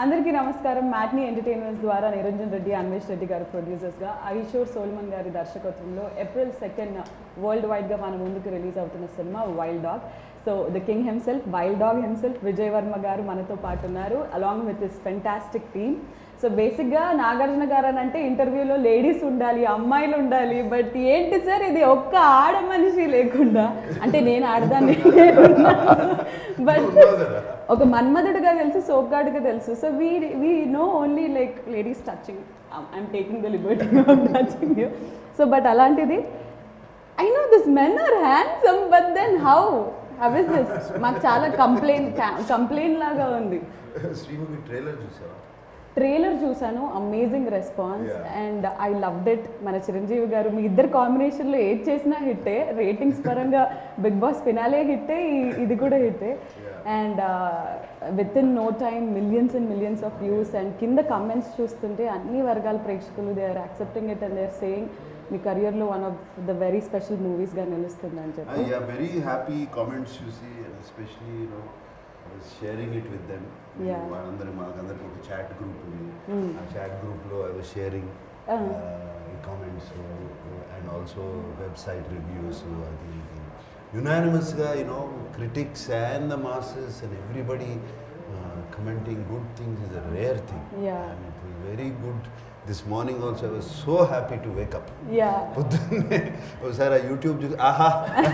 అందరికీ నమస్కారం matinee entertainments ద్వారా నిరంజన్ రెడ్డి అన్వేష్ రెడ్డి గారు ప్రొడ్యూసర్స్గా ఐషోర్ సోల్మన్ గారి దర్శకత్వంలో ఏప్రిల్ సెకండ్ వరల్డ్ వైడ్గా మన ముందుకు రిలీజ్ అవుతున్న cinema wild dog so the king himself wild dog himself Vijay Varma garu మనతో పాటు ఉన్నారు along with this fantastic team so బేసిక్గా నాగార్జున గారు అని అంటే ఇంటర్వ్యూలో లేడీస్ ఉండాలి అమ్మాయిలు ఉండాలి బట్ ఏంటి సార్ ఇది ఒక్క ఆడ మనిషి లేకుండా అంటే నేను ఆడదాన్ని బట్ ఒక మన్మధుడుగా తెలుసు సోప్గాడుగా తెలుసు so we we know only like ladies touching I'm taking the liberty of touching you so but అలాంటిది I know this men are handsome but then how how is this మాకు చాలా కంప్లైంట్ కంప్లైంట్ లాగా ఉంది Sreemukhi trailer చూసావా trailer చూసాను amazing response Yeah. And I loved it మన చిరంజీవి గారు మీ ఇద్దరు కాంబినేషన్లో ఏది చేసినా హిట్టే రేటింగ్స్ పరంగా బిగ్ బాస్ ఫినాలే హిట్టే ఈ- ఇది కూడా హిట్టే and with in no time millions and millions of views and కింద కమెంట్స్ చూస్తుంటే అన్ని వర్గాల ప్రేక్షకులు they are accepting it and they are saying మీ కెరియర్లో one of the very special మూవీస్గా నిలుస్తుందని చెప్పి యా వెరీ హ్యాపీ కామెంట్స్ చూసి especially you know sharing it with them Yeah. వాళ్ళందరూ మాకందరికి ఒక చాట్ గ్రూప్ ఉంది Mm. ఆ చాట్ గ్రూప్లో I was sharing Ah. Comments and also website reviews అది యునానిమస్గా you know critics and the masses and everybody commenting good things is a rare thing Yeah. And it was very good this morning also I was so happy to wake up yeah పొద్దున్నే ఒకసారి ఆ YouTube చూసి ఆహా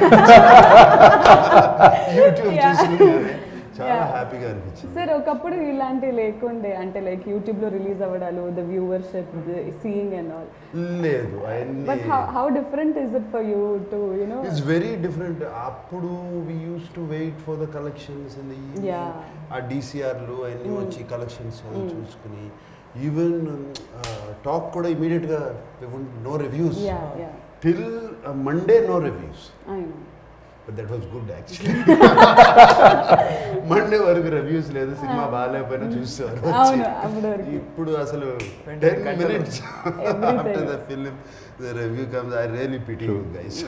YouTube Yeah. చూసి చాలా Yeah. హ్యాపీగా అనిపించింది sir ఒకప్పుడు ఇలాంటి లేకుండే అంటే లైక్ యూట్యూబ్ లో రిలీజ్ అవ్వడాలు the viewership seeing and all లేదు but how different is it for you to you know it's very different అప్పుడు we use to wait for the collections in Yeah. ఆ డిసిఆర్లు అన్నీ Mm. వచ్చి కలెక్షన్స్ Mm. చూసుకుని even talk కూడా ఇమీడియట్గా no reviews yeah yeah till Monday no reviews I know but that was good actually Monday వరకు reviews లేదు cinema బాగాలేకపోయినా చూసేవారు వచ్చి. అవును అప్పుడు వరకు ఇప్పుడు అసలు Twenty టెన్ గంటలు. Minutes Everything. After the film the review comes I really pity you guys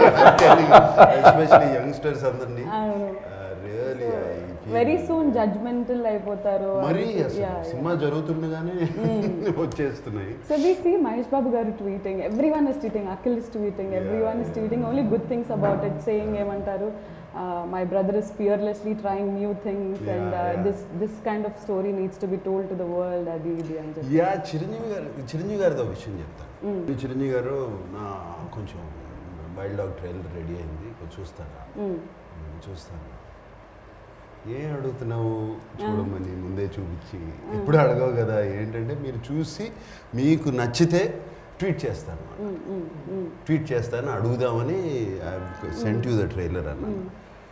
especially youngsters అందరినీ అవును రియలీ వెరీ సూన్ జడ్జ్మెంటల్ అయిపోతారు మరీ అసలు సినిమా జరుగుతుండగానే Mm. వచ్చేస్తున్నాయి so we see Mahesh Babu garu tweeting every one is tweeting Akhil is tweeting every one is tweeting only good things about it saying ఏమంటారు my brother is fearlessly trying new things Yeah, and yeah. This this kind of story needs to be told to the world అది ఇది అని చెప్పి yeah Chiranjeevi గారు చిరంజీవి గారితో ఒక విషయం చెప్తాను Mm. ఈ చిరంజీవి గారు నా కొంచెం వైల్డ్ డాగ్ ట్రైలర్ రెడీ అయింది కొంచెం చూస్తారా Mm. నేను చూస్తాను ఏం అడుగుతున్నావు చూడమని ముందే చూపించి ఎప్పుడు అడగవు కదా ఏంటంటే మీరు చూసి మీకు నచ్చితే ట్వీట్ చేస్తాను Mm, mm, mm. ట్వీట్ చేస్తాను అడుగుదామని సెంట్ యూ ద ట్రైలర్ అన్నాను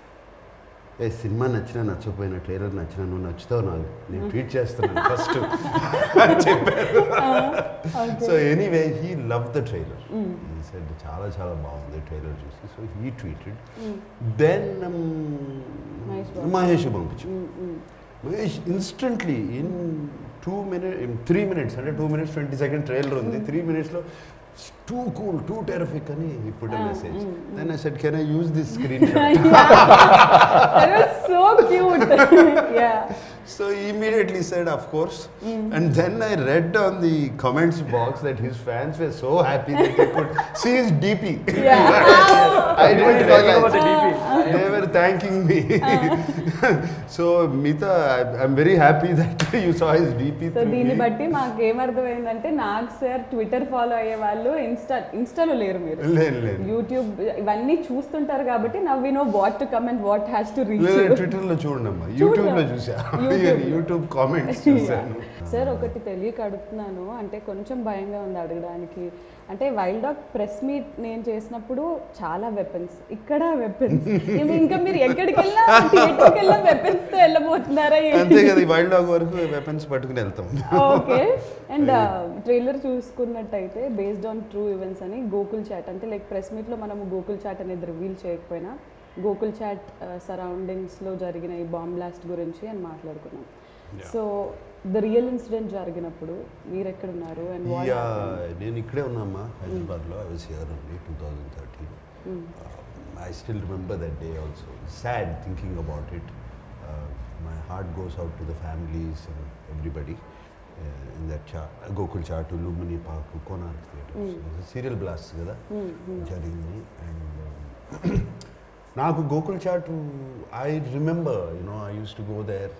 ఏ సినిమా నచ్చినా నచ్చకపోయినా ట్రైలర్ నచ్చినా నువ్వు నచ్చుతావు నాకు నేను ట్వీట్ చేస్తున్నాను ఫస్ట్ అని చెప్పారు Okay. So anyway he love the trailer Mm. He said చాలా చాలా బాగుంది ట్రైలర్ చూసి so he tweeted Mm. Then Mahesh Babu. Mahesh పంపించు Mm, mm. Mahesh instantly in two minute three minutes అంటే two minutes twenty second trailer ఉంది త్రీ మినిట్స్లో టూ కూల్ టూ టెరఫిక్ అని ఇప్పుడు Ah, message mm, mm. Then I said can I use this screen That was so cute. yeah. So he immediately said, of course. Mm. And then I read on the comments box that his fans were so happy that they could see his DP. Yeah. I didn't Talking about the realize. DP. They were thanking me. so Mita, I- I'm very happy that you saw his DP. So through దీన్ని me. బట్టి మాకు ఏమర్థమైందంటే నాకు sir Twitter follow అయ్యే వాళ్ళు Insta ఇన్స్టాలో లేరు మీరు లేదు లేదు యూట్యూబ్ ఇవన్నీ చూస్తుంటారు కాబట్టి now we know what to come and what has to reach లేదు ట్విట్టర్ లో చూడండి యూట్యూబ్ లో చూసా YouTube. యూట్యూబ్ కామెంట్స్ చూసాను సార్ ఒకటి తెలియక అడుగుతున్నాను అంటే కొంచెం భయంగా ఉంది అడగడానికి అంటే వైల్డ్ డాగ్ ప్రెస్ మీట్ నేను చేసినప్పుడు చాలా వెపన్స్ ఇక్కడ వెపన్స్ ఇంకా మీరు ఎక్కడికి వెళ్ళినా థియేటర్కి వెళ్ళినా వెపన్స్ తో వెళ్ళబోతున్నారా అంతే కదా ఈ వైల్డ్ డాగ్ వరకు వెపన్స్ పట్టుకుని వెళ్తాం ఓకే అండ్ ట్రైలర్ చూసుకున్నట్టయితే బేస్డ్ ఆన్ ట్రూ ఈవెంట్స్ అని గోకుల్ చాట్ అంటే లైక్ ప్రెస్ మీట్లో మనము గోకుల్ చాట్ అనేది రివీల్ చేయకపోయినా గోకుల్ చాట్ సరౌండింగ్స్లో జరిగిన ఈ బాంబ్ బ్లాస్ట్ గురించి అని మాట్లాడుకున్నాం సో ద రియల్ ఇన్సిడెంట్ జరిగినప్పుడు మీరు ఎక్కడున్నారు అండ్ యా నేను ఇక్కడే ఉన్నామ్మా హైదరాబాద్లో I was here only two thousand thirteen I still remember that day also sad thinking about it my heart goes out to the families and everybody uh, in that chart. Gokul chart to Lumini Park to Konark Theatres. It's a serial blast కదా జరిగింది and నాకు Gokul Chat I remember you know I use to go there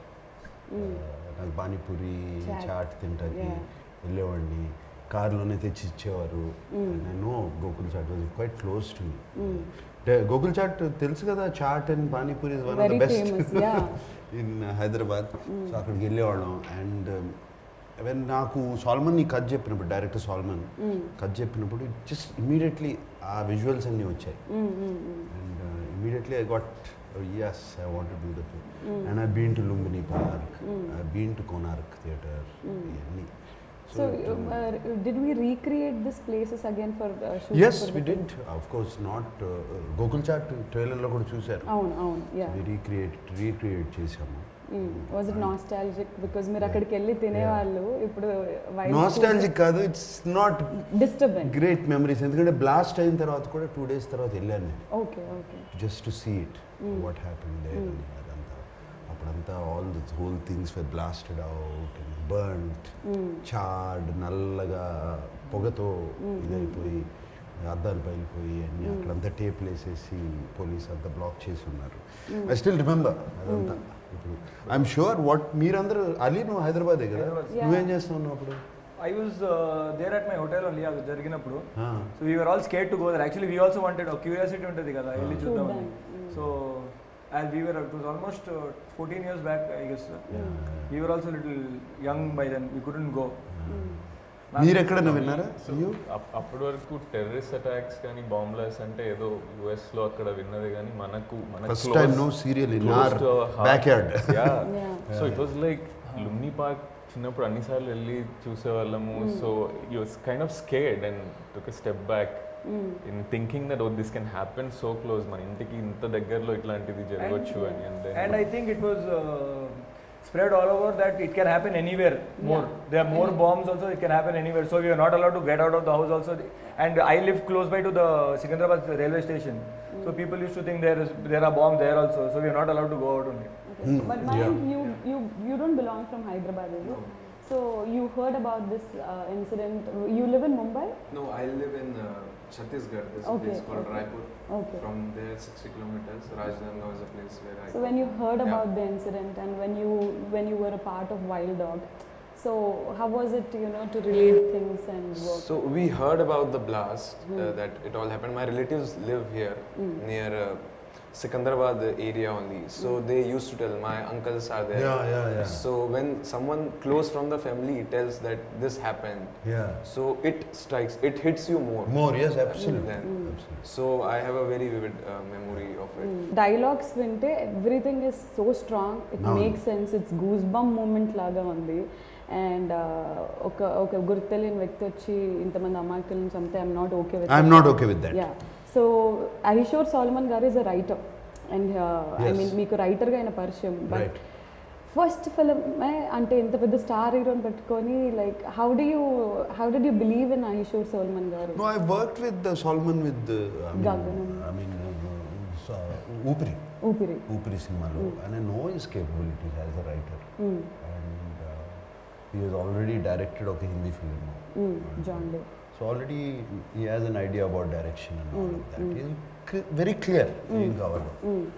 నాకు pani puri Chaat. Chaat తింటాకి Yeah. వెళ్ళేవాడిని కార్లోనే తెచ్చి ఇచ్చేవారు no Gokul Chat was quite close to me Gokul Chat తెలుసు కదా chaat and pani puri is one of the Very best famous, yeah. In Hyderabad so అక్కడికి వెళ్ళేవాళ్ళం అండ్ వెన్ నాకు సాల్మన్ నీ కథ చెప్పినప్పుడు డైరెక్టర్ సాల్మన్ కథ చెప్పినప్పుడు జస్ట్ ఇమీడియట్లీ ఆ విజువల్స్ అన్నీ వచ్చాయి and immediately I got yes I want do that and I been to Lumbini park I been to Konark theatre ఇవన్నీ So, uh, did we recreate these places again for uh, shooting? Yes for we the film? Did of course not Gokul Chat ట్రైలర్లో కూడా చూశారు అవును అవును yeah recreate recreate చేసాము was it nostalgic because మీరు అక్కడికి వెళ్ళి తినేవాళ్ళు ఇప్పుడు నాస్టాలజిక్ కాదు it's not disturbance great memories ఎందుకంటే బ్లాస్ట్ అయిన తర్వాత కూడా టూ డేస్ తర్వాత వెళ్ళాను నేను okay okay just to see it what happen they అదంతా అప్పుడంతా all the whole things were blasted out and burnt Chad నల్లగా పొగతో ఇదైపోయి అద్దాలు పగిలిపోయి అన్ని అక్కడంతా టేపులు వేసేసి పోలీస్ అంతా బ్లాక్ చేసి ఉన్నారు ఐ స్టిల్ రిమెంబర్ అదంతా ఇప్పుడు ఐఎమ్ షూర్ వాట్ మీరందరూ అలీ నువ్వు హైదరాబాదే కదా హైదరాబాద్. నువ్వేం చేస్తున్నావు అప్పుడు I was uh, there at my hotel only అది జరిగినప్పుడు Ah. So we are all scared to go there actually we also wanted curiosity ఉంటుంది కదా వెళ్ళి చూద్దామని so as we were it was almost fourteen years back I guess we were also little young by then we couldn't go మీరు ఎక్కడైనా విన్నారా You? Up- అప్పటి వరకు terrorist attacks కానీ బాంబ్లర్స్ అంటే ఏదో యుఎస్ లో అక్కడ విన్నది కానీ మనకు First time no serial in our backyard. Yeah. So it was like Lumbini park చిన్నప్పుడు అన్నిసార్లు వెళ్ళి చూసేవాళ్ళము so you kind of scared and took step back in thinking that oh this can happen so close మన ఇంటికి ఇంత దగ్గరలో ఇట్లాంటిది జరగవచ్చు అని and And then I think it was uh, spread all over that it can happen anywhere more. There are more bombs also, it can happen anywhere. So we are not allowed to get out of the house also. And I live close by to the Secunderabad railway station. So people used to think there is there are bombs there also. So we are not allowed to go out only. But Mayank, you, you, you don't belong from Hyderabad, is it? So you heard about this uh, incident. You live in Mumbai? No, I live in uh, Chhattisgarh. There's Okay, a place called okay. Raipur. Okay. From there, 60 kilometers. Rajnandgaon is a place where I. So when you heard Yeah. about the incident and when you when you were a part of Wild Dog, so how was it, you know, to relate things and work? So we heard about the blast uh, that it all happened. My relatives live here near uh, Sikandrabad area only. So they used to tell my uncles are there. Yeah, yeah, yeah. So when someone close from the family tells that this happened, Yeah. so it strikes, it hits you more. More, yes, absolutely. Then. absolutely. So I have a very vivid uh, memory of it. Dialogues వింటే everything is so strong it అవును. Make sense it's goose bump moment లాగా ఉంది and ఒక ఒక గుర్తు తెలియని వ్యక్తి వచ్చి ఇంతమంది అమాయకులను చంపితే I'm not okay with I'm not okay with that. Yeah so Ahishor Solomon గారు is a writer and I Yes. Mean మీకు రైటర్గా అయిన పరిచయం బట్ Right. ఫస్ట్ ఫిల్మే అంటే ఇంత పెద్ద స్టార్ హీరోని పెట్టుకొని like how do you how did you believe in Ahishor Solomon గారు No, I worked with uh, Solomon with, uh, I mean, Gaganam. I mean, uh, so, Upri, ఊపిరి Upri సినిమాలో and I know his capabilities as a writer. And uh, he has already directed ఒక Hindi film. John Day So already he has an idea about direction and all of that. He's cl- very clear ఏం కావాలో.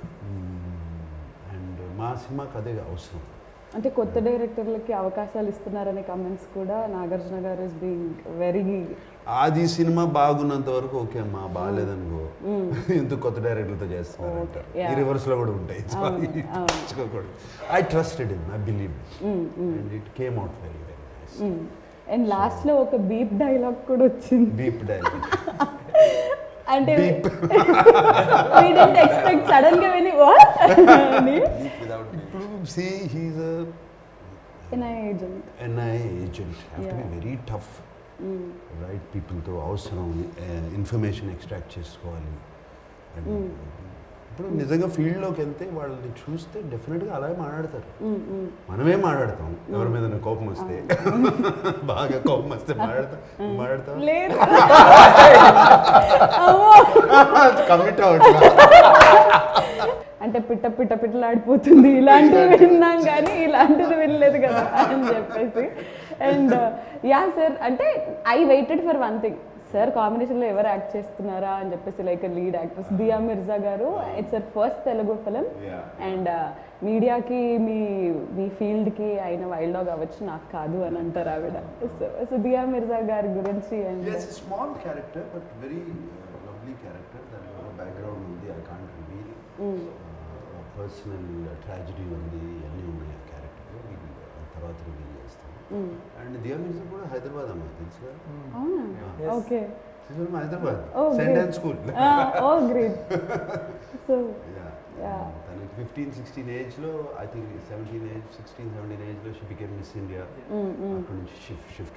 And మా సినిమాకి అదే అవసరం. అంటే కొత్త డైరెక్టర్లకి అవకాశాలు ఇస్తున్నారనే కమెంట్స్ కూడా నాగార్జున గారు ఇస్ బీయింగ్ వెరీ ఆది సినిమా బాగున్నంత వరకు ఓకే అమ్మా బాగాలేదనుకో ఎందుకు కొత్త డైరెక్టర్లతో చేస్తున్నారు Okay, అంటారు. yeah. ఈ రివర్స్ లో కూడా ఉంటాయి అవును, అవును. I trusted in I believe and it came out very very nice and last లో ఒక బీప్ డైలాగ్ కూడా వచ్చింది డీప్ డైలాగ్ అంటే Beep. we didn't expect sudden గా విని what అని Without me. ఇప్పుడు see he's NI agent NI agent have to be Yeah. Very tough right పీపుల్తో అవసరం ఇన్ఫర్మేషన్ ఎక్స్ట్రాక్ట్ చేసుకోవాలి And, ఇప్పుడు నిజంగా ఫీల్డ్లోకి వెళ్తే వాళ్ళని చూస్తే డెఫినెట్గా అలాగే మాట్లాడతారు మనమే మాట్లాడతాం ఎవరి మీద కోపం వస్తే బాగా కోపం వస్తే మాట్లాడతాం మాట్లాడతాం లేదు కమిట్ అవ్వట్లా అంటే అంటే పిట్ట పిట్ట పిట్టలాడిపోతుంది ఇలాంటివి విన్నాం కానీ ఇలాంటిది వినలేదు కదా అని చెప్పేసి అండ్ యా సార్ అంటే I waited for one thing sir కాంబినేషన్లో ఎవరు యాక్ట్ చేస్తున్నారా అని చెప్పేసి like lead actress Dia Mirza గారు it's sir first Telugu film Yeah. And మీడియాకి మీ మీ ఫీల్డ్కి అయిన వైల్డ్ డాగ్ అవ్వచ్చు నాకు కాదు అని అంటారు ఆవిడ సో సో దియా మిర్జా గారి గురించి and Yes, a small character, but very uh, lovely character. దాని ఒక బ్యాక్గ్రౌండ్ ఉంది I can't reveal personal tragedy ఉంది అన్నీ ఉన్నాయి ఆ క్యారెక్టర్ తర్వాత రివీల్ చేస్తాను అండ్ దియా మ్యూజిక్ కూడా హైదరాబాద్ అమ్మ తెలుసుగా అవునా Yes. Okay She's from Hyderabad Oh, saint great. And school oh great so Yeah. తనకి ఫిఫ్టీన్ సిక్స్టీన్ ఏజ్లో I think seventeen age sixteen seventeen ఏజ్లో షీ బికెమ్ మిస్ ఇండియా అక్కడ నుంచి షిఫ్ట్ షిఫ్ట్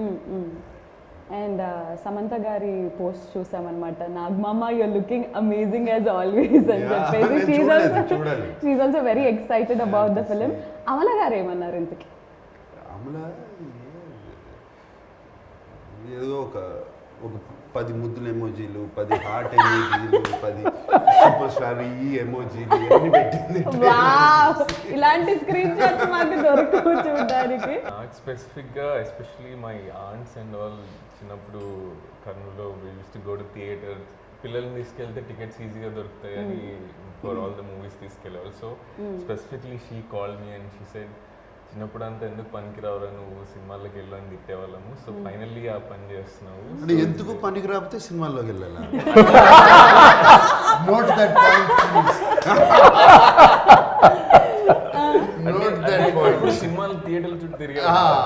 అండ్ సమంత గారి పోస్ట్ చూసామన్నమాట నాగమామ you're looking amazing as always అని Yeah, చెప్పేసి నేను షీఈ్ చూడలేదు, ఆల్సో చూడాలి. She also very excited about the Yeah, film to see. Amala గారు ఏమన్నారు ఇంతకి అమల ఏదో ఒక ఒక పది ముద్దుల ఎమోజీలు పది హార్ట్ ఎమోజీలు పది సూపర్ స్టార్ ఈ ఎమోజీలు అన్ని పెట్టింది వావ్ ఇలాంటి స్క్రీన్ షాట్స్ మాకు దొరకవు చూడడానికి నాకు స్పెసిఫిక్గా especially my aunts and all చిన్నప్పుడు కర్నూలులో use to go to theatre పిల్లల్ని తీసుకెళ్తే టికెట్స్ ఈజీగా దొరుకుతాయి అని ఫర్ ఆల్ ద మూవీస్ తీసుకెళ్ళేవాళ్ళు so specifically she call me and she said చిన్నప్పుడు అంతా ఎందుకు పనికి రావురా నువ్వు సినిమాలకు వెళ్ళని తిట్టేవాళ్ళము సో ఫైనల్లీ ఆ పని చేస్తున్నావు అంటే ఎందుకు పనికి రాకపోతే సినిమాల్లోకి వెళ్ళాలా note that point note that point ఇప్పుడు సినిమాలు థియేటర్ల చుట్టూ తిరిగి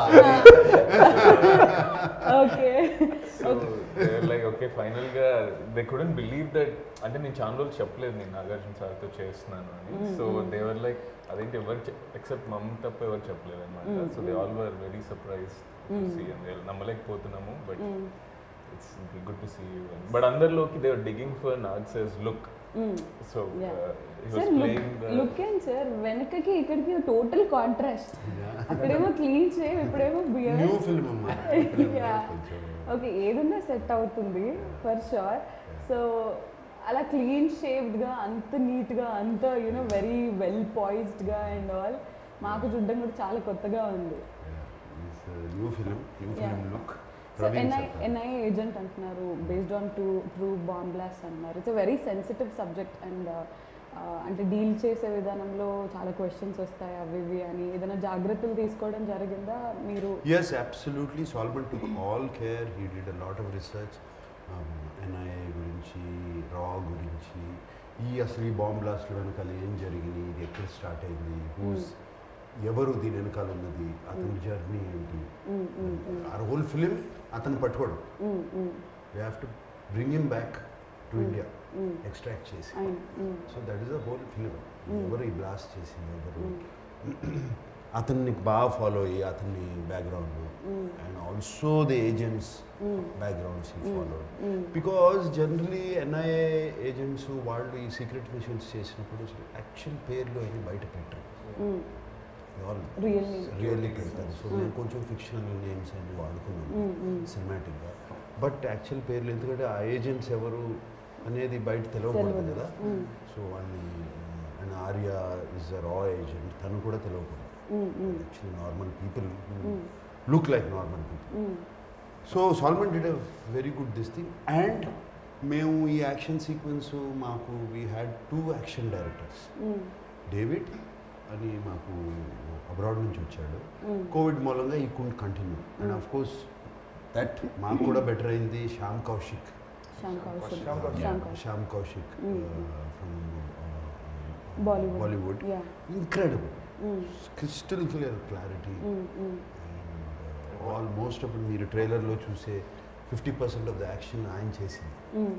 okay so like okay final గా దే కుడెంట్ బిలీవ్ దట్ అంటే నేను చాలా రోజులు చెప్పలేదు నేను నాగార్జున సార్తో చేస్తున్నాను అని సో దేవర్ లైక్ అదేంటి ఎవరు ఎక్సెప్ట్ మమ్ తప్ప ఎవరు చెప్పలేదు అనమాట so they all were very surprise నమ్మలేకపోతున్నాము but it's good to see you but అందరిలోకి దేవర్ డిగింగ్ ఫర్ నాగ్ సెస్ look so Yeah. He sir was playing look and sir వెనకకి ఇక్కడికి టోటల్ కాంట్రాస్ట్ అక్కడేమో క్లీన్ షేవ్ ఇప్పుడేమో బియర్ న్యూ ఫిల్మ్ అమ్మా Yeah. Okay ఏదన్నా set అవుతుంది ఫర్ షూర్ సో అలా క్లీన్ షేవ్డ్గా అంత నీట్గా అంత యూనో వెరీ వెల్ పాయిజ్డ్గా అండ్ ఆల్ మాకు చూడడం కూడా చాలా కొత్తగా ఉంది new film new Yeah. Film look so NI NI agent అంటున్నారు based on two true bomb blast అంటున్నారు it's very sensitive subject and అంటే డీల్ చేసే విధానంలో చాలా క్వశ్చన్స్ వస్తాయి అవి ఇవి అని ఏదైనా జాగ్రత్తలు తీసుకోవడం జరిగిందా మీరు Yes, absolutely. Solomon took all care. He did a lot of research. Um, NIA గురించి రా గురించి ఈ అసలు ఈ బాంబ్ బ్లాస్ట్ వెనకాల ఏం జరిగింది ఇది ఎక్కడ స్టార్ట్ అయింది హూస్ ఎవరు దీని వెనకాల ఉన్నది అతని జర్నీ ఏంటి ఆ హోల్ ఫిలిం అతను పట్టుకోవడం we have to bring him back to India extract చేసి so that is a whole film ఎవరు ఈ బ్లాస్ట్ చేసింది ఎవరు అతన్ని బాగా ఫాలో అయ్యి అతన్ని background and also the agents backgrounds follow because generally NIA agents వాళ్ళు ఈ సీక్రెట్ మిషన్స్ చేసినప్పుడు యాక్చువల్ పేర్లు అవి బయట పెట్టరు Real names. రియల్లీ పెడతారు సో నేను కొంచెం ఫిక్షనల్ నేమ్స్ అన్ని వాడుకున్నాను సినిమాటిక్గా బట్ యాక్చువల్ పేర్లు ఎందుకంటే ఆ ఏజెంట్స్ ఎవరు అనేది బయట తెలియకూడదు తెలియదు. కదా సో వాళ్ళని అండ్ ఆర్య ఇస్ అ రా ఏజెంట్ తను కూడా తెలియకూడదు actually normal people look like normal people so Solomon did a very good this thing and మేము ఈ యాక్షన్ సీక్వెన్స్ మాకు we had two action directors David అని మాకు అబ్రాడ్ నుంచి వచ్చాడు కోవిడ్ మూలంగా ఈ కుంట్ continue and of course that మాకు కూడా బెటర్ అయింది Shyam Kaushik Shyam Kaushik Shyam Kaushik. Shyam Kaushik Shyam Kaushik from Bollywood. Bollywood Yeah. Incredible crystal clear clarity almost అప్పుడు మీరు ట్రైలర్లో చూసే fifty percent of the action ఆయన చేసింది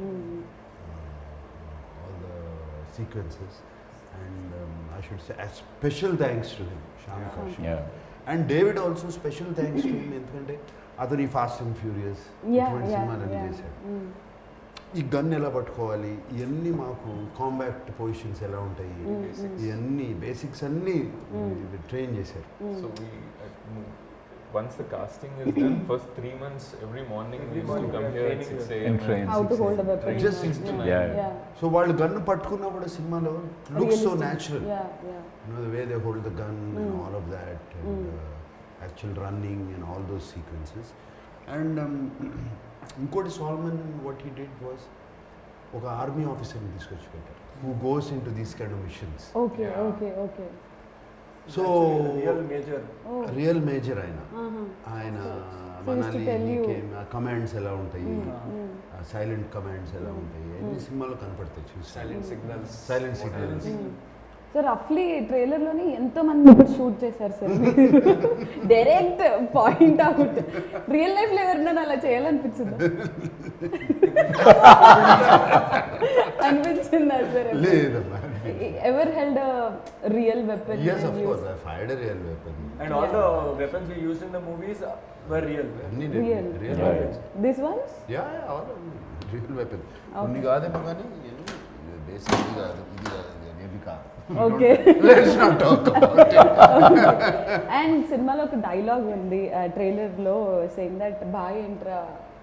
all the sequences and I should say special thanks to him Shyam Kaushik and David also special thanks to him ఎందుకంటే అతను ఈ fast and furious yeah ఇటువంటి యా సినిమాలన్నీ చేశాడు ఈ గన్ ఎలా పట్టుకోవాలి ఇవన్నీ మాకు కాంబాక్ట్ పొజిషన్స్ ఎలా ఉంటాయి ఇవన్నీ బేసిక్స్ అన్నీ ట్రైన్ చేశారు so once the casting is done, first three months, every morning we Every used to morning come we are here at training 6 here. a.m. And train. How to six hold a years. weapon. Just six to nine. Yeah. Yeah. So వాళ్ళు gun పట్టుకున్నా కూడా సినిమాలో looks so Realistic. Natural Yeah, yeah. you know the way they hold the gun and Mm. all of that and Mm. uh, actual running and all those sequences and um, ఇంకోటి Solomon what he did was ఒక army ఆఫీసర్ని తీసుకొచ్చి పెట్టారు who goes in to these kind of missions Okay, Yeah. okay, okay. So real major Oh. Real major ఆయన Uh-huh. ఆయన So he used to tell you. Commands ఎలా ఉంటాయి Mm, Ah. mm. Silent commands ఎలా Mm. ఉంటాయి అన్ని Mm. సినిమాలో కనపడతాయి చూసి Silent signals. Silent signals. So రఫ్లీ ట్రైలర్లోని ఎంతో మంది ఇప్పుడు షూట్ చేశారు sir direct point out real లైఫ్లో ఎవరినైనా అలా చేయాలనిపించిందా అనిపించిందా సార్ లేదమ్మా ever held real weapon yes of course I fired real weapon and all the weapons we used in the movies were real అన్ని real real Yeah. This ones yeah real weapon కొన్ని కాదేమో కానీ basic ఇది కాదు ఇది కాదు ఇది అనేది కాదు okay let's not talk and సినిమాలో ఒక డైలాగ్ ఉంది ట్రైలర్లో సేయింగ్ దట్ బాయ్ ఏంట్రా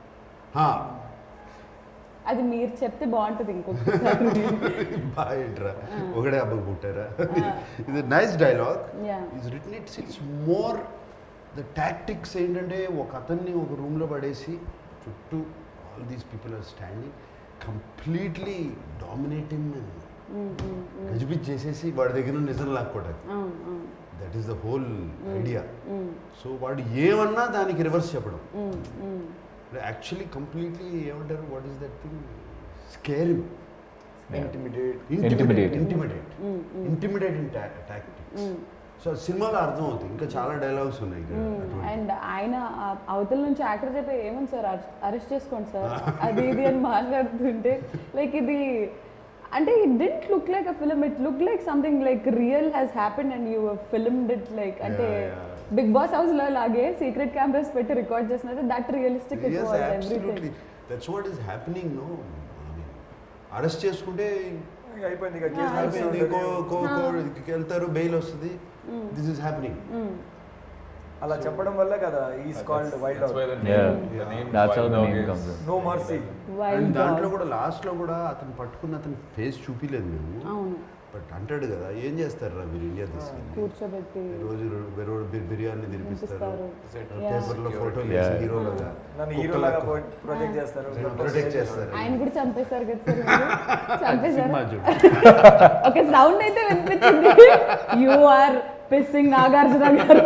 అది మీరు చెప్తే బాగుంటుంది ఇంకొకసారి బాగా ఏంట్రా ఒకడే అబ్బకు పుట్టారా ఇది nice dialogue Yeah. Is written it's it's more the tactics ఏంటంటే ఒక అతన్ని ఒక రూమ్లో పడేసి చుట్టూ all these people are standing completely dominating గజిబిజ్ చేసేసి వాడి దగ్గర నుండి నిజం లాక్కోవడానికి అవును అవును that is the whole idea Mm, so వాడు ఏమన్నా దానికి రివర్స్ చెప్పడం mm, mm. యాక్చువల్లీ కంప్లీట్లీ ఏమంటారు what is that thing scare intimidate Intimidate. Intimidate Mm, mm. Intimidating tactics Mm. So సినిమాలో అర్థం అవుతుంది ఇంకా చాలా డైలాగ్స్ ఉన్నాయి ఇక్కడ అటువంటి. అండ్ ఆయన ఆ అవతల నుంచి యాక్టర్ చెప్పే ఏమని సార్ అరెస్ట్ చేసుకోండి సార్ అది ఇది అని మాట్లాడుతుంటే లైక్ ఇది అంటే it didn't look like a film it look like something like real has happen and you film did like అంటే Yeah, yeah. Bigg Boss house లో లాగే సీక్రెట్ కెమెరాస్ పెట్టి రికార్డ్ చేసినట్టు that realistic it Yes, was absolutely. Everything That's what is happening, no? I mean, arrest చేసుకుంటే అయిపోయింది ఇక Ah, case అయిపోయింది నడుస్తుంది. కో- కో- Ah. కోర్టుకి వెళ్తారు బెయిల్ వస్తుంది దిస్ ఇస్ హ్యాపెనింగ్ అలా చెప్పడం వల్ల కదా is called wild That's why the name, Yeah. the name That's how Wild the Dog name is comes in. No mercy. And wild దాంట్లో కూడా లాస్ట్ లో కూడా అతను పట్టుకున్న అతని ఫేస్ చూపిలేదు మేము అవును బట్ అంటాడు కదా ఏం చేస్తారు రా మీరు ఇండియా తీసుకెళ్ళి కూర్చోబెట్టి రోజు రోజు బి- బిర్యానీ తినిపిస్తారు తినిపిస్తారు పేపర్ లో ఫోటోలు Yeah. వేసి హీరోలుగా నన్ను హీరో లాగా ప్రొజెక్ట్ చేస్తారు ప్రొటెక్ట్ చేస్తారు ఆయన కూడా చంపేశారు కదా సార్ మీరు? చంపేశారు సినిమా చూడు ఓకే సౌండ్ అయితే వినిపించింది you are pissing Nagarjuna garu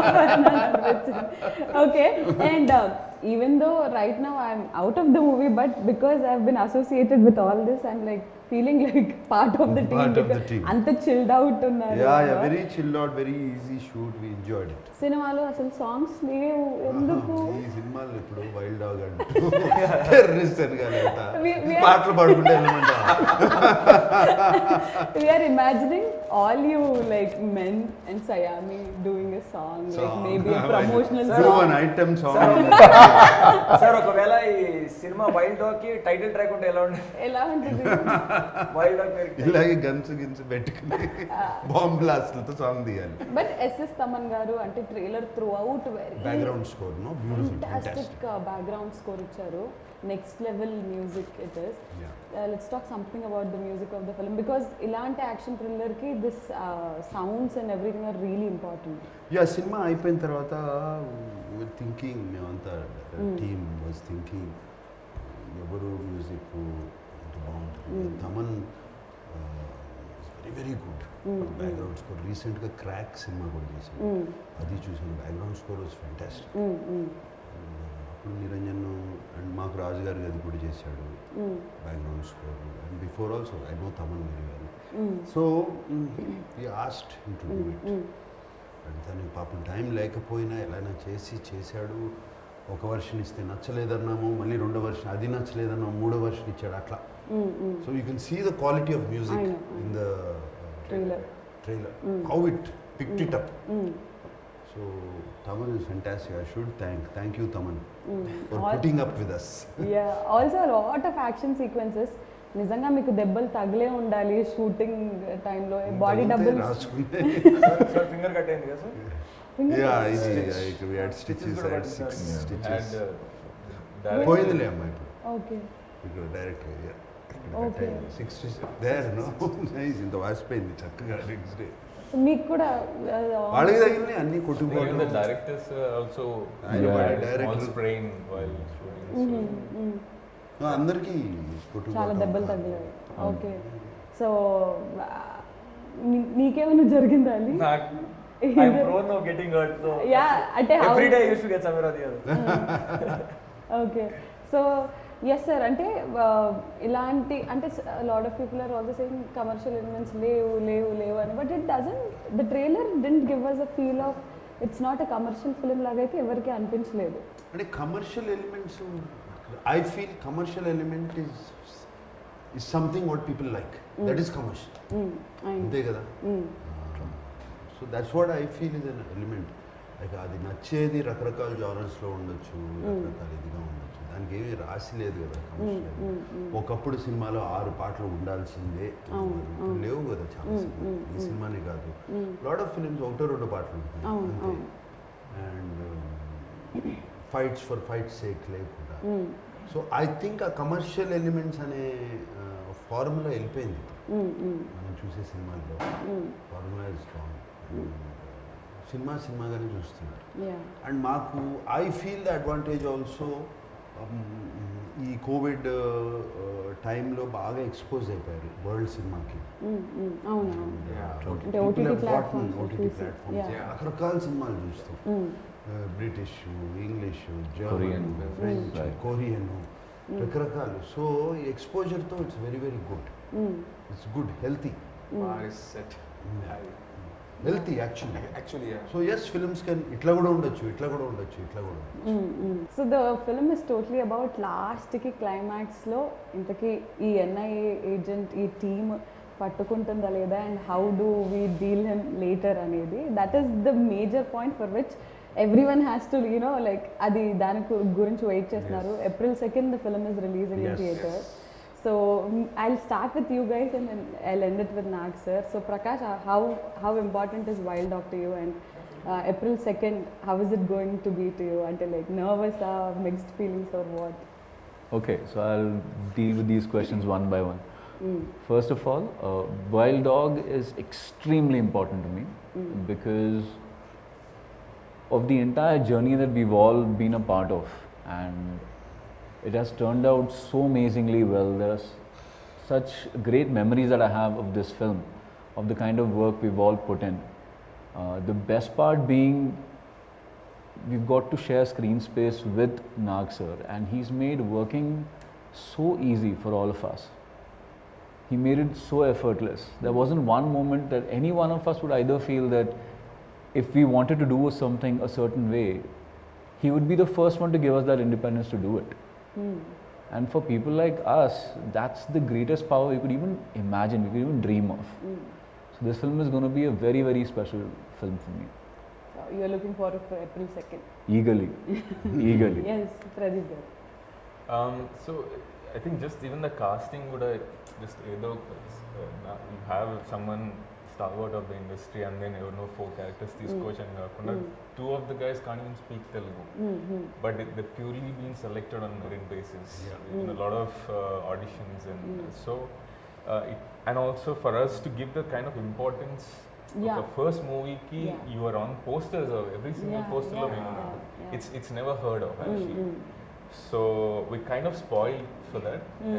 okay and even though right now I'm out of the movie but because I been associated with all this I'm like feeling like part of the Part of the team team. అంత chilled out ఉన్నారు yeah yeah very chill out very easy shoot we enjoyed it సినిమాలో అసలు songs లేవు ఎందుకు ఈ సినిమాలు ఇప్పుడు wild dog అంటూ టెర్రరిస్ట్ అని కానీ We- we are- పాటలు పాడుకుంటే వెళ్ళమంటా we are imagining all you like men and Sayami doing a song, like maybe a promotional Do song. an item song. Sir ఒకవేళ ఈ సినిమా వైల్డ్ డాగ్ కి టైటిల్ ట్రాక్ ఉంటే ఎలా ఉండేది ఎలా ఉంటుంది వైల్డ్ డాగ్ పేరు ఇలాగే గన్స్ గిన్స్ పెట్టుకుని బాంబ్ బ్లాస్ట్లతో సాంగ్ తీయాలి బట్ ఎస్ఎస్ తమన్ గారు అంటే trailer throughout very background score no beautiful fantastic background score ఇచ్చారు next level music it is let's talk something about the music of the film because ఇలాంటి action థ్రిల్లర్కి this sounds and everything are really important yeah సినిమా అయిపోయిన తర్వాత thinking మేమంతా team was thinking ఎవరు music ఎంత బాగుంటుంది Thaman very very good background score రీసెంట్గా క్రాక్ సినిమా కూడా చేశాను అది చూసాను బ్యాక్గ్రౌండ్ స్కోర్ వాజ్ ఫ్యాంటాస్టిక్ అప్పుడు నిరంజన్ అండ్ మాకు రాజు గారు అది కూడా చేశాడు background score and before also I know Thaman very well so he used to do it and తనకి పాపం టైం లేకపోయినా ఎలాగైనా చేసి చేశాడు ఒక వర్షన్ ఇస్తే నచ్చలేదన్నాము మళ్ళీ రెండో వర్షన్ అది నచ్చలేదన్నాము మూడో వర్షన్ ఇచ్చాడు అట్లా so you can see the quality of music I know, I in the Trailer. Trailer how it picked it up so Thaman is fantastic I should thank thank you Thaman for All- putting up with us yeah also lot of action sequences నిజంగా మీకు దెబ్బలు తగిలే ఉండాలి shooting టైంలో body డబ్బులు రాసుకుంటే sir finger cut అయింది కదా సార్ Yeah, Fingertips. ఇది Stitch. like we had stitches, కూడా I had పడింది six సార్. stitches. And, uh, direct- పోయిందిలే అమ్మా ఇప్పుడు ఓకే ఇక్కడ direct Okay. Six there no nice ఇంత వాసిపోయింది చక్కగా నెక్స్ట్ డే సో మీకు కూడా వాళ్ళకి తగిలినాయి అన్ని Even కొట్టుకుపోవడం the directors uh, also I know, had a director- small sprain while shooting. So అందరికి చాలా దెబ్బలు తగిలాయి ఓకే సో నీకేమైనా జరిగిందా Ali? నాకు I'm prone of getting hurt. So Yeah, అంటే how- every day I used to get somewhere or the other. Okay so yes sir అంటే uh, ఇలాంటి అంటే lot of people are also saying commercial elements లేవు లేవు లేవు అని but it doesn't the trailer didn't give us a feel of it's not a commercial film లాగా అయితే ఎవరికి అనిపించలేదు అంటే commercial elements I feel commercial element is is something what people like that is commercial అంతే కదా so that's what I feel is an element like అది నచ్చేది రకరకాల జానర్స్లో ఉండొచ్చు రకరకాల ఇదిగా ఉండొచ్చు దానికి ఏమీ రాసి లేదు కదా కమర్షియల్ ఒకప్పుడు సినిమాలో ఆరు పాటలు ఉండాల్సిందే ఇప్పుడు లేవు కదా చాలా సినిమాలు ఈ సినిమానే కాదు లాట్ ఆఫ్ ఫిలిమ్స్ ఒకటో రెండు పాటలు ఉంటాయి అవును, అంతే అవును. And fights for fight sake లేకుండా సో ఐ థింక్ ఆ కమర్షియల్ ఎలిమెంట్స్ అనే ఫార్ములా వెళ్ళిపోయింది మనం చూసే సినిమాల్లో ఫార్ములా ఇస్ స్ట్రాంగ్ సినిమా సినిమాగానే చూస్తున్నారు యా అండ్ మాకు I feel the advantage also ఈ కోవిడ్ టైంలో బాగా ఎక్స్పోజ్ అయిపోయారు వరల్డ్ సినిమాకి అవును అవును అంటే OTT platforms లో ఓటీటీ చూసి, ప్లాట్ఫామ్స్ yeah. రకరకాల సినిమాలు చూస్తాం British English German Korean. French Right. Korean రకరకాలు సో ఈ ఎక్స్పోజర్తో it's very very good it's good healthy Bar is set. high. Healthy actually Actually, yeah. So yes films can ఇట్లా కూడా ఉండొచ్చు ఇట్లా కూడా ఉండొచ్చు ఇట్లా కూడా ఉండొచ్చు so the film is totally about లాస్ట్కి క్లైమాక్స్లో ఇంతకీ ఈ ఎన్ఐఏ ఏజెంట్ ఈ టీమ్ పట్టుకుంటుందా లేదా and how do we deal him later అనేది that is the major point for which everyone has to you know like అది దాని గు- గురించి వెయిట్ చేస్తున్నారు April second the film is releasing in Yes. Theatre so I'll start with you guys and I'll end it with Nag sir so Prakash how how important is wild dog to you and April second how is it going to be to you అంటే like nervous ఆ mixed feelings are what Okay, so I'll deal with these questions one by one. First of all, uh, Wild Dog is extremely important to me because of the entire journey that we've all been a part of, and it has turned out so amazingly well. There's such great memories that I have of this film, of the kind of work we've all put in. Uh, the best part being we've got to share screen space with Nag sir, and he's made working so easy for all of us. He made it so effortless. There wasn't one moment that any one of us would either feel that if we wanted to do something a certain way, he would be the first one to give us that independence to do it. And for people like us, that's the greatest power you could even imagine, you could even dream of. So this film is going to be a very, very special film for me. You're looking far for April second Eagerly, eagerly. Yes Pradeep garu Um, so I think just even the casting would have just either uh, na- you have someone stalwart of the industry and then you know four characters తీసుకోవచ్చు అని కాకుండా two of the guys can't even speak Telugu but it, they're purely being selected on merit basis in a lot of uh, auditions and so uh, it, and also for us to give the kind of importance Yeah. of the first movie ki Yeah. you are on posters of every single Yeah, poster yeah, of yeah, India. yeah. it's it's never heard of actually సో we kind of spoiled for that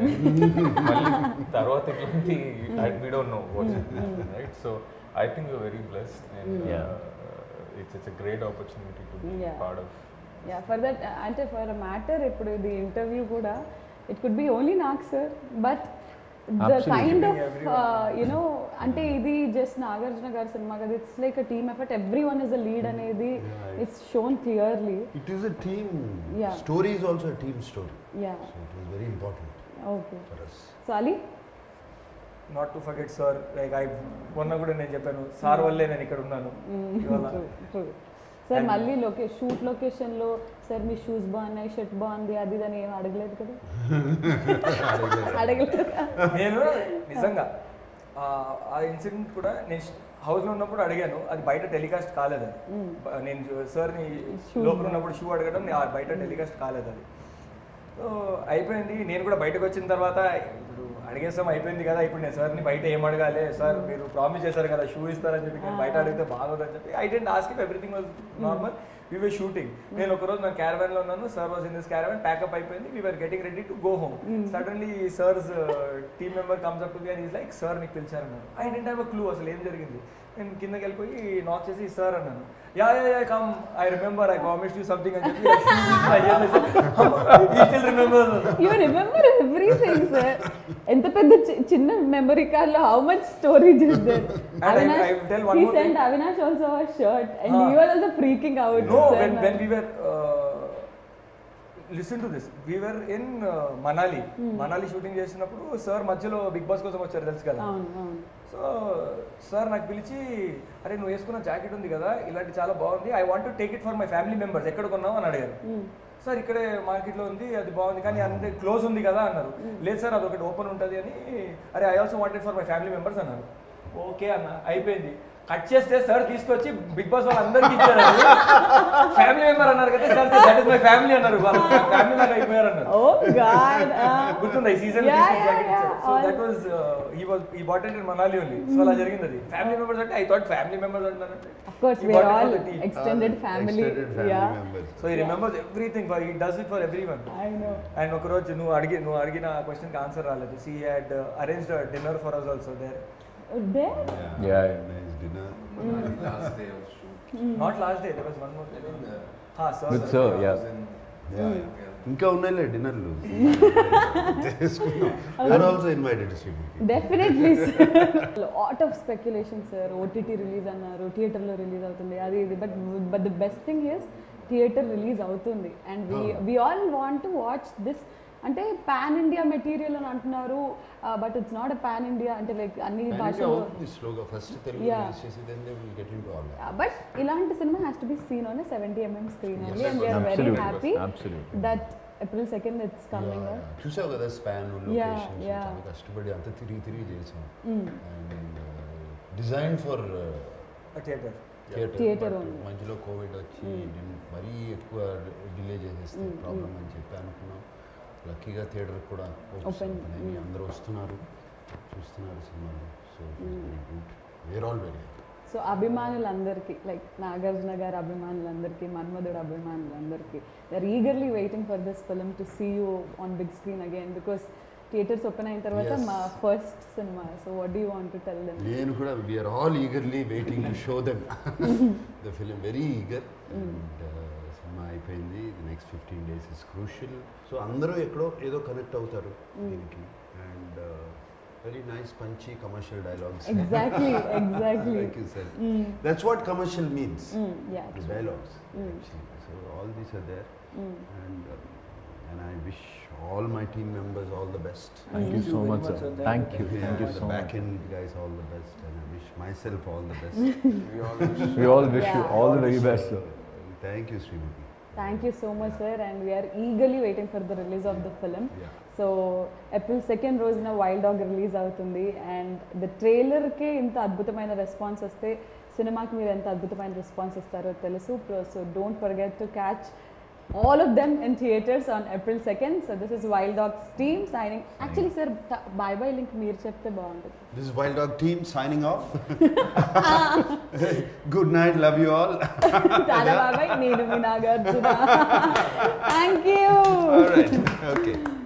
మళ్ళీ తర్వాత ఎట్లాంటి we don't know what's happening right so I think we're very blessed and Yeah. uh, it's it's a great opportunity to be Yeah. part of yeah for that అంటే for matter ఇప్పుడు ఇది interview కూడా it could be only Nag sir but the Absolutely. Kind of Everyone. You know అంటే ఇది just Nagarjuna గారి cinema కదా it's like a team effort every one is a lead అనేది Yeah. It's shown clearly It is a team. Yeah. Story is also a team story. Yeah So it was very important okay for us. So Ali not to forget sir like I మొన్న కూడా నేను చెప్పాను sir వల్లే నేను ఇక్కడ ఉన్నాను ఇవాళ sir And- మళ్ళీ లొకే షూట్ లొకేషన్లో సార్ మీ షూస్ బాగున్నాయి షర్ట్ బాగుంది అది ఇది అని ఏం అడగలేదు కదా అడగలేదు నేను నిజంగా ఆ- ఆ ఇన్సిడెంట్ కూడా నేను హౌస్లో ఉన్నప్పుడు అడిగాను అది బయట టెలికాస్ట్ కాలేదు అది బ- నేను సార్ని Shoes. లోపల ఉన్నప్పుడు షూ అడగడం నే- ఆ బయట టెలికాస్ట్ కాలేదు అది సో అయిపోయింది నేను కూడా బయటకు వచ్చిన తర్వాత ఇప్పుడు అడిగేసాం అయిపోయింది కదా ఇప్పుడు నేను సార్ని బయట ఏం అడగాలి సార్ మీరు ప్రామిస్ చేశారు కదా షూ ఇస్తారని చెప్పి నేను బయట అడిగితే బాగోదని చెప్పి I didn't ask everything was normal we were shooting నేను ఒక రోజు నేను క్యారవాన్ లో ఉన్నాను sir was in this caravan pack up అయిపోయింది we were getting ready to go home suddenly sir's team member comes up to and is like sir నీకు పిలిచారన్నారు I didn't have a clue అసలు ఏం జరిగింది నేను కిందకి వెళ్ళిపోయి నాక్ చేసి సార్ అన్నాను yeah yeah yeah come I remember I promise you something అని చెప్పి still remember you remember everything sir ఎంత పెద్ద చి- చిన్న మెమరీ కార్డ్ లో how much storage is there And I- I will tell one he more sent thing. Avinash also a shirt and Huh. you were also freaking out No, sir, when, man. when we were, uh, listen to this, we were in uh, Manali. Manali shooting చేసినప్పుడు sir మధ్యలో Bigg Boss కోసం వచ్చారు తెలుసు కదా అవును అవును so sir నాకు పిలిచి అరే నువ్వు వేసుకున్న జాకెట్ ఉంది కదా ఇలాంటి చాలా బాగుంది I want to take it for my family members ఎక్కడ కొన్నావు అని అడిగారు సార్ ఇక్కడే మార్కెట్లో ఉంది అది బాగుంది కానీ అంతే క్లోజ్ ఉంది కదా అన్నారు లేదు సార్ అది ఒకటి ఓపెన్ ఉంటుంది అని అరే I also wanted for my family members అన్నారు ఓకే అన్న అయిపోయింది కట్ చేస్తే సార్ తీసుకొచ్చి బిగ్ బాస్ వాళ్ళందరికీ ఇచ్చారు ఫ్యామిలీ మెంబర్ అన్నారు కదా sir that is my family అన్నారు ఫ్యామిలీ నాకు అయిపోయారు అన్నారు ఓ గాడ్ గుర్తుందా ఈ season Yeah, yeah, yeah. So All- that was he was he bought in Manali only so అలా జరిగింది అది ఫ్యామిలీ మెంబర్స్ అంటే ఐ థాట్ ఫ్యామిలీ మెంబర్స్ అంటారంటే of course He we bought are it for all the team. extended family Extended family yeah members. So he remembers everything for he does it for everyone I know and ఒక రోజు నువ్వు అడిగి నువ్వు అడిగిన క్వశ్చన్కి answer రాలేదు she had arrange dinner for us also there there Yeah. Nice dinner. last day of shoot. Not last day there was one more హా With sir sir, yeah. Yeah. ఇంకా ఉన్నాయిలే డిన్నర్లు are also invited Srimukhi definitely lot of speculation sir OTT release అన్నారు థియేటర్లో release అవుతుంది అది ఇది but but the best thing is theatre release అవుతుంది and we we all want to watch this అంటే పాన్ ఇండియా మెటీరియల్ అని అంటున్నారు but it's not a pan India అంటే లైక్ అన్ని భాషలు అవుతుంది స్లోగా ఫస్ట్ తెలుగు Yeah. release చేసి then they will get into all that. But ఇలాంటి cinema has to be seen on seventy MM screen Yes, only and we're very absolutely, happy absolutely. That April second it's coming Yeah, yeah. చూసావు కదా span Yeah, locations yeah. చాలా కష్టపడి అంత తిరిగి తిరిగి చేసాం and design for theatre theatre Theatre only. మధ్యలో covid వచ్చి నేను మరీ ఎక్కువ డిలే చేసేస్తే ప్రాబ్లం అని చెప్పి అనుకున్నాం లక్కీగా థియేటర్ కూడా Open. ఓపెన్ అందరూ వస్తున్నారు చూస్తున్నారు సినిమాలు so very good where all very so అభిమానులందరికీ లైక్ నాగార్జున గారి అభిమానులందరికీ మన్మధుడు అభిమానులందరికీ there eagerly waiting for this film to see you on big screen again because theatres open అయిన తర్వాత Yes. మా first cinema so what do want to tell them నేను కూడా we're all eagerly waiting to show them the film very eager and cinema అయిపోయింది next fifteen days is crucial so అందరూ ఎక్కడో ఏదో connect అవుతారు దీనికి and very nice punchy commercial dialogues exactly exactly Like you said. That's what commercial means. యా The dialogues, actually. So all these are there, and uh, and I wish all my team members all the best. Thank you so very much, much, sir. sir. Thank you. Yeah, Thank you the so back much. end guys all the best, and I wish myself all the best. We all wish We all wish you Yeah. all the very best, sir. Thank you, Srimati. Thank you so much sir and we're eagerly waiting for the release of the film Yeah. So April second రోజున wild dog release అవుతుంది and the ట్రైలర్కే ఇంత అద్భుతమైన response వస్తే సినిమాకి మీరు ఎంత అద్భుతమైన రెస్పాన్స్ ఇస్తారో తెలుసు so don't forget to catch all of them in theatres on April second so this is wild dogs team signing actually sir bye bye link మీరు చెప్తే బాగుంటుంది This is Wild Dog team signing off. Good night, love you all. చాలా బాబాయ్ నేను మీ Nagarjuna thank you all right. Okay.